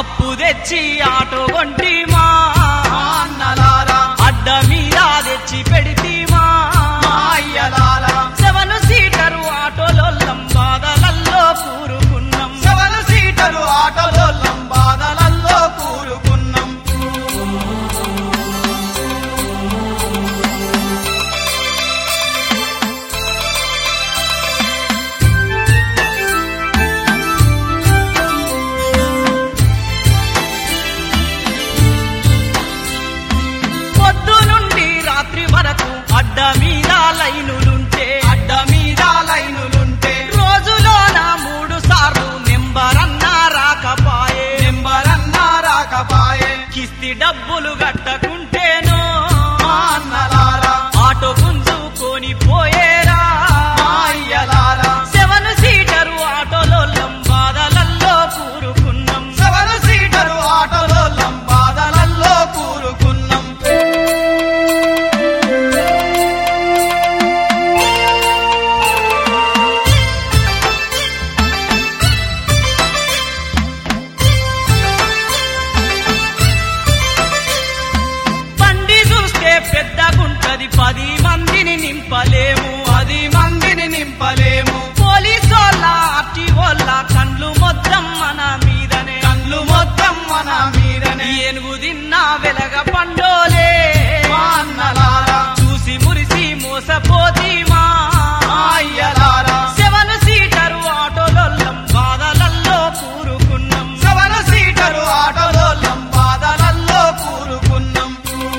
అప్పు తెచ్చి ఆటో కొంటిమా మా అన్నలారా అడ్డ మీద తెచ్చి పెడితీమా మా అయ్యలారా సెవెన్ సీటరు ఆటోలో లంబాదలల్లో కూరుకున్నాం సెవెన్ సీటరు ఆటోలో లంబాదలల్లో కూరుకున్నాం పొద్దు నుండి రాత్రి వరకు అడ్డ మీద లైనులుంటే అడ్డ మీద లైనులుంటే రోజులోన మూడు సార్లు నెంబరన్నా రాకపాయే నెంబరన్నా రాకపాయే కిస్తి డబ్బులు కట్టకుంటేనో మా అన్నలారా ఆటో గుంజుకొని పోయేరా మా అయ్యలారా సెవెన్ సీటరు ఆటోలో లంబాదలల్లో కూరుకున్నాం సెవెన్ సీటరు ఆటోలో లంబాదలల్లో కూరుకున్నాం బండి చూస్తే పెద్దగుంటది పది మందిని నింపలేము పది మందిని నింపలేము పోలీసోళ్ళ ఆర్టీఓళ్ళ కండ్లు మొత్తం మన మీదనే కళ్ళు మొత్తం మన మీదనే ఏనుగు తిన్నా వెలగ పండోలే మా అన్నలారా చూసి మురిసి మోసపోతీమా మా అయ్యలారా సెవెన్ సీటరు ఆటోలో బాధలల్లో కూరుకున్నాం సెవెన్ సీటరు ఆటోలో లంబాదలల్లో కూరుకున్నాం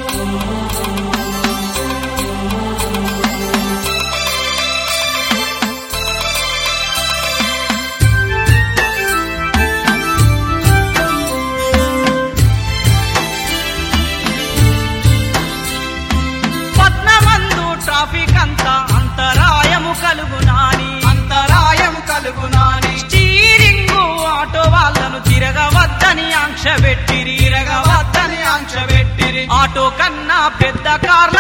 పద్నమందు ట్రాఫిక్ అంతా అంతరాయము కలుగునాని అంతరాయం కలుగునాని స్టీరింగు ఆటో వాళ్ళను తిరగవద్దని ఆంక్ష పెట్టిరి తిరగవద్దని ఆంక్ష పెట్టిరి ఆటో కన్నా పెద్ద కార్